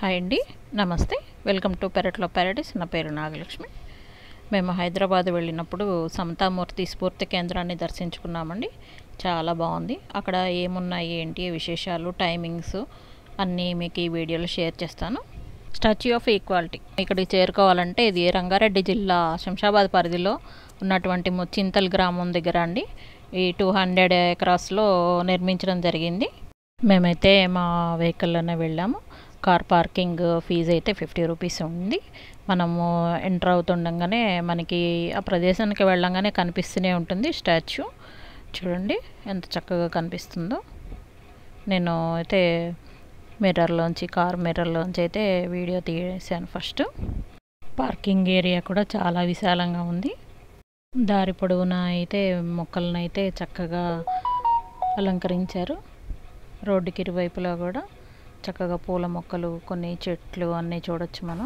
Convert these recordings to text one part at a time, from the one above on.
hi అండి నమస్తే welcome to పెరట్లో ప్యారడైస్ నా పేరు నాగలక్ష్మి మేము హైదరాబాద్ వెళ్ళినప్పుడు సమతామూర్తి స్ఫూర్తి కేంద్రాన్ని దర్శించుకున్నామండి చాలా బాగుంది అక్కడ ఏమున్నాయి ఏంటి విశేషాలు టైమింగ్స్ అన్నీ మీకు ఈ వీడియోలో షేర్ చేస్తాను స్టాచ్యూ ఆఫ్ ఈక్వాలిటీ ఇక్కడికి చేరుకోవాలంటే ఇది రంగారెడ్డి జిల్లా శంషాబాద్ పరిధిలో ఉన్నటువంటి ముచ్చింతల్ గ్రామం దగ్గర అండి ఈ టూ హండ్రెడ్ ఎకరాస్లో నిర్మించడం జరిగింది మేమైతే మా వెహికల్లోనే వెళ్ళాము కార్ పార్కింగ్ ఫీజు అయితే ఫిఫ్టీ రూపీస్ ఉంది మనము ఎంటర్ అవుతుండగానే మనకి ఆ ప్రదేశానికి వెళ్ళంగానే కనిపిస్తూనే ఉంటుంది స్టాచ్యూ చూడండి ఎంత చక్కగా కనిపిస్తుందో నేను అయితే మిర్రర్లోంచి కార్ మిర్రర్లోంచి అయితే వీడియో తీసాను ఫస్ట్ పార్కింగ్ ఏరియా కూడా చాలా విశాలంగా ఉంది దారి పొడవునా అయితే మొక్కలను అయితే చక్కగా అలంకరించారు రోడ్డుకి ఇరువైపులా కూడా చక్కగా పూల మొక్కలు కొన్ని చెట్లు అన్నీ చూడొచ్చు మనం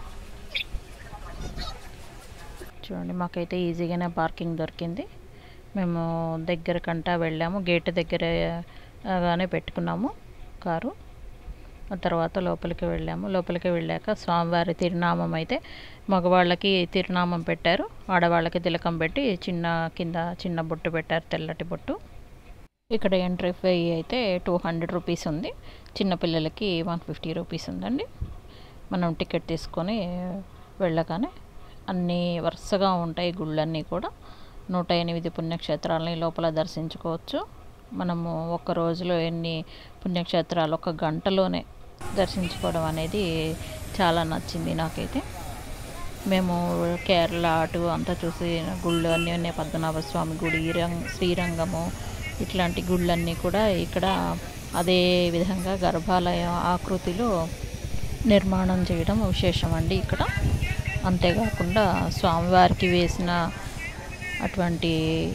చూడండి మాకైతే ఈజీగానే పార్కింగ్ దొరికింది మేము దగ్గర కంటా వెళ్ళాము గేట్ దగ్గర గానే పెట్టుకున్నాము కారు ఆ తర్వాత లోపలికి వెళ్ళాము లోపలికి వెళ్ళాక స్వామివారి తిరునామం అయితే మగవాళ్ళకి తిరునామం పెట్టారు ఆడవాళ్ళకి తిలకం పెట్టి చిన్న కింద చిన్న బొట్టు పెట్టారు తెల్లటి బొట్టు ఇక్కడ ఎంట్రీ ఫీ అయితే టూ హండ్రెడ్ రూపీస్ ఉంది చిన్నపిల్లలకి వన్ ఫిఫ్టీ రూపీస్ ఉందండి మనం టికెట్ తీసుకొని వెళ్ళగానే అన్నీ వరుసగా ఉంటాయి గుళ్ళన్నీ కూడా నూట ఎనిమిది పుణ్యక్షేత్రాలని లోపల దర్శించుకోవచ్చు మనము ఒక రోజులో ఎన్ని పుణ్యక్షేత్రాలు ఒక గంటలోనే దర్శించుకోవడం అనేది చాలా నచ్చింది నాకైతే మేము కేరళ అటు అంతా చూసి గుళ్ళు అన్నీ ఉన్నాయి పద్మనాభ స్వామి గుడి రంగ్ శ్రీరంగము ఇట్లాంటి గుళ్ళన్నీ కూడా ఇక్కడ అదే విధంగా గర్భాలయ ఆకృతిలో నిర్మాణం చేయడం విశేషం అండి ఇక్కడ అంతేకాకుండా స్వామివారికి వేసిన అటువంటి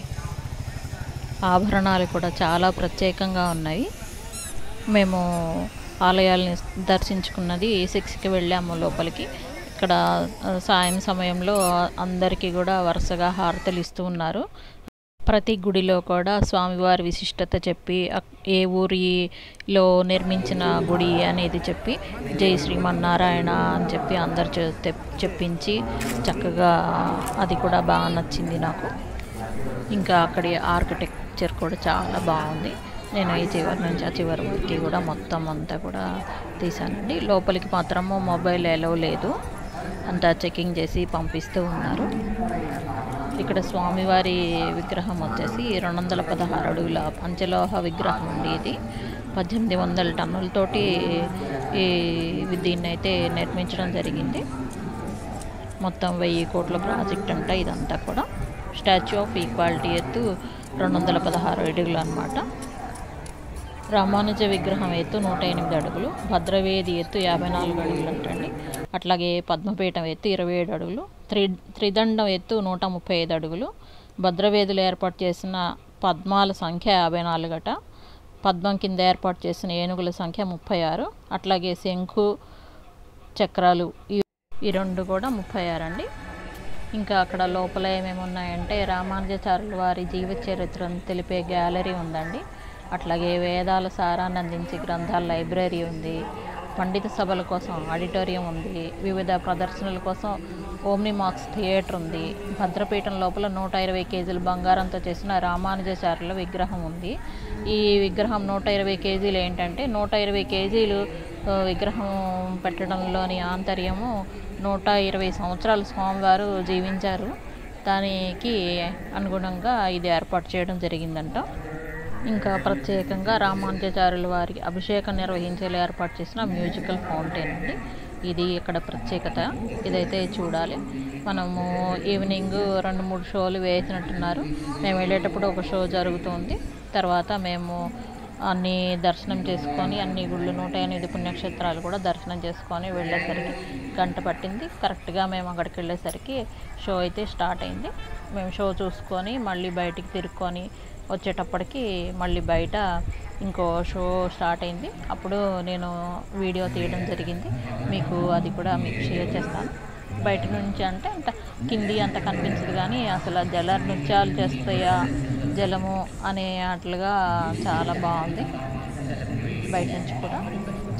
ఆభరణాలు కూడా చాలా ప్రత్యేకంగా ఉన్నాయి మేము ఆలయాల్ని దర్శించుకున్నది సిక్స్కి వెళ్ళాము లోపలికి ఇక్కడ సాయం సమయంలో అందరికీ కూడా వరుసగా హారతలు ఇస్తూ ఉన్నారు ప్రతి గుడిలో కూడా స్వామివారి విశిష్టత చెప్పి ఏ ఊరిలో నిర్మించిన గుడి అనేది చెప్పి జై శ్రీమన్నారాయణ అని చెప్పి అందరు చెప్పించి చక్కగా అది కూడా బాగా నచ్చింది నాకు ఇంకా అక్కడి ఆర్కిటెక్చర్ కూడా చాలా బాగుంది నేను ఈ చివరి నుంచి ఆ చివరి వరకు కూడా మొత్తం అంతా కూడా తీసానండి లోపలికి మాత్రము మొబైల్ ఎలవ్ లేదు అంతా చెకింగ్ చేసి పంపిస్తూ ఉన్నారు ఇక్కడ స్వామివారి విగ్రహం వచ్చేసి రెండు వందల పదహారు అడుగుల పంచలోహ విగ్రహం అండి ఇది పద్దెనిమిది వందల టన్నులతోటి ఈ దీన్ని అయితే నిర్మించడం జరిగింది మొత్తం వెయ్యి కోట్ల ప్రాజెక్ట్ అంట ఇదంతా కూడా స్టాచ్యూ ఆఫ్ ఈక్వాలిటీ ఎత్తు రెండు వందల పదహారు అడుగులు అనమాట రామానుజ విగ్రహం ఎత్తు నూట ఎనిమిది అడుగులు భద్రవేది ఎత్తు యాభై నాలుగు అడుగులు అంటండి అట్లాగే పద్మపీఠం ఎత్తు ఇరవై ఏడు అడుగులు త్రి త్రిదండం ఎత్తు నూట ముప్పై ఐదు అడుగులు భద్రవేదులు ఏర్పాటు చేసిన పద్మాల సంఖ్య యాభై నాలుగట పద్మం కింద ఏర్పాటు చేసిన ఏనుగుల సంఖ్య ముప్పై ఆరు అట్లాగే శంఖు చక్రాలు ఈ రెండు కూడా ముప్పై ఆరు అండి ఇంకా అక్కడ లోపల ఏమేమి ఉన్నాయంటే రామానుజాచార్యుల వారి జీవిత చరిత్రను తెలిపే గ్యాలరీ ఉందండి అట్లాగే వేదాల సారాన్ని అందించే గ్రంథాల లైబ్రరీ ఉంది పండిత సభల కోసం ఆడిటోరియం ఉంది వివిధ ప్రదర్శనల కోసం ఓమ్ని మాక్స్ థియేటర్ ఉంది భద్రపీఠం లోపల నూట ఇరవై కేజీల బంగారంతో చేసిన రామానుజాచార్యుల విగ్రహం ఉంది ఈ విగ్రహం నూట ఇరవై కేజీలు ఏంటంటే నూట ఇరవై కేజీలు విగ్రహం పెట్టడంలోని ఆంతర్యము నూట ఇరవై సంవత్సరాలు స్వామివారు జీవించారు దానికి అనుగుణంగా ఇది ఏర్పాటు చేయడం జరిగిందంట ఇంకా ప్రత్యేకంగా రామానుజాచార్యుల వారికి అభిషేకం నిర్వహించేలా ఏర్పాటు చేసిన మ్యూజికల్ ఫౌంటైన్ అండి ఇది ఇక్కడ ప్రత్యేకత ఇదైతే చూడాలి మనము ఈవినింగ్ రెండు మూడు షోలు వేసినట్టున్నారు మేము వెళ్ళేటప్పుడు ఒక షో జరుగుతుంది తర్వాత మేము అన్ని దర్శనం చేసుకొని అన్ని గుళ్ళు నూట ఎనిమిది పుణ్యక్షేత్రాలు కూడా దర్శనం చేసుకొని వెళ్ళేసరికి గంట పట్టింది కరెక్ట్గా మేము అక్కడికి వెళ్ళేసరికి షో అయితే స్టార్ట్ అయింది మేము షో చూసుకొని మళ్ళీ బయటికి తిరుక్కొని వచ్చేటప్పటికి మళ్ళీ బయట ఇంకో షో స్టార్ట్ అయింది అప్పుడు నేను వీడియో తీయడం జరిగింది మీకు అది కూడా మీకు షేర్ చేస్తాను బయట నుంచి అంటే అంత కింది అంత కనిపించదు కానీ అసలు జల నృత్యాలు చేస్తాయా జలము అనే అట్లుగా చాలా బాగుంది బయట నుంచి కూడా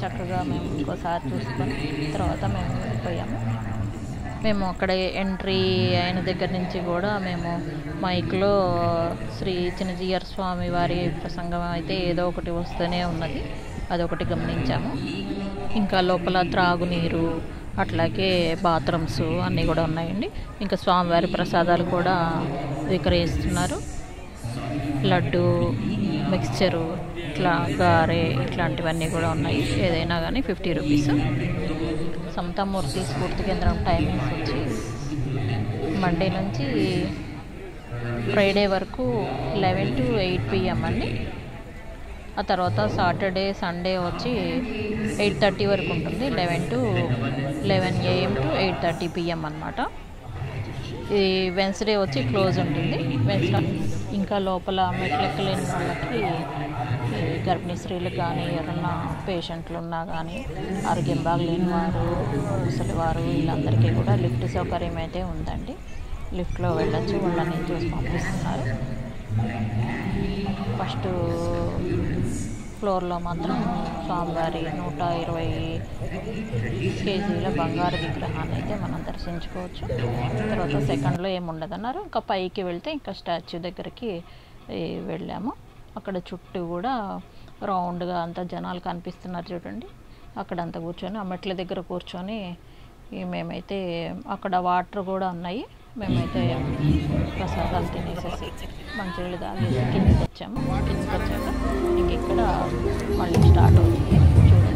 చక్కగా మేము ఇంకోసారి చూసుకొని తర్వాత మేము వెళ్ళిపోయాము మేము అక్కడ ఎంట్రీ అయిన దగ్గర నుంచి కూడా మేము మైక్లో శ్రీ చిన్నజీయర్ స్వామి వారి ప్రసంగం అయితే ఏదో ఒకటి వస్తూనే ఉన్నది అదొకటి గమనించాము ఇంకా లోపల త్రాగునీరు అట్లాగే బాత్రూమ్స్ అన్నీ కూడా ఉన్నాయండి ఇంకా స్వామివారి ప్రసాదాలు కూడా విక్రయిస్తున్నారు లడ్డు మిక్స్చరు ఇట్లా గారె ఇట్లాంటివన్నీ కూడా ఉన్నాయి ఏదైనా కానీ ఫిఫ్టీ రూపీస్ సమతామూర్తి స్ఫూర్తి కేంద్రం టైమింగ్స్ వచ్చి మండే నుంచి ఫ్రైడే వరకు లెవెన్ టు ఎయిట్ పిఎం అండి ఆ తర్వాత సాటర్డే సండే వచ్చి ఎయిట్ థర్టీ వరకు ఉంటుంది eleven to eleven AM to eight thirty PM అనమాట ఈ వెన్స్డే వచ్చి క్లోజ్ ఉంటుంది వెన్స్డే ఇంకా లోపల మెట్లెక్కలేని వాళ్ళకి ఈ గర్భిణీ స్త్రీలకు కానీ ఎవరన్నా పేషెంట్లు ఉన్నా కానీ ఆరోగ్యం బాగలేని వారు ముసలి వారు వీళ్ళందరికీ కూడా లిఫ్ట్ సౌకర్యం అయితే ఉందండి లిఫ్ట్లో వెళ్ళచ్చు వాళ్ళని చూసి పంపిస్తున్నారు ఫస్ట్ ఫ్లోర్లో మాత్రం స్వామివారి నూట ఇరవై కేజీల బంగారు విగ్రహాన్ని అయితే మనం దర్శించుకోవచ్చు తర్వాత సెకండ్లో ఏముండదన్నారు ఇంకా పైకి వెళ్తే ఇంకా స్టాచ్యూ దగ్గరికి ఈ, వెళ్ళాము అక్కడ చుట్టూ కూడా రౌండ్గా అంతా జనాలు కనిపిస్తున్నారు చూడండి అక్కడ అంతా కూర్చొని ఆ మెట్ల దగ్గర కూర్చొని ఈ మేమైతే అక్కడ వాటర్ కూడా ఉన్నాయి మేమైతే ప్రసాదాలు తినేసేసి మంచినీళ్ళు తాగేసి కిందకి వచ్చాము కిందకి వచ్చాక ఇంక ఇక్కడ మళ్ళీ స్టార్ట్ అవుతుంది చూడండి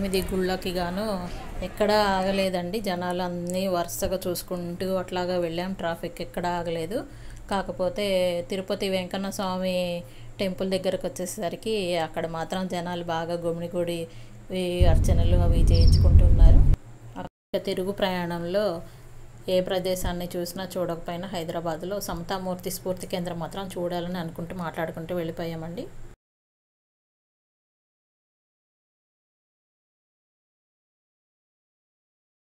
ఎనిమిది గుళ్ళకి గాను ఎక్కడా ఆగలేదండి జనాలు అన్నీ వరుసగా చూసుకుంటూ అట్లాగా వెళ్ళాం ట్రాఫిక్ ఎక్కడా ఆగలేదు కాకపోతే తిరుపతి వెంకన్న స్వామి టెంపుల్ దగ్గరకు వచ్చేసరికి అక్కడ మాత్రం జనాలు బాగా గుమిడిగుడి ఈ అర్చనలు అవి చేయించుకుంటున్నారు అక్కడ తిరుగు ప్రయాణంలో ఏ ప్రదేశాన్ని చూసినా చూడకపోయినా హైదరాబాద్లో సమతామూర్తి స్ఫూర్తి కేంద్రం మాత్రం చూడాలని అనుకుంటూ మాట్లాడుకుంటూ వెళ్ళిపోయామండి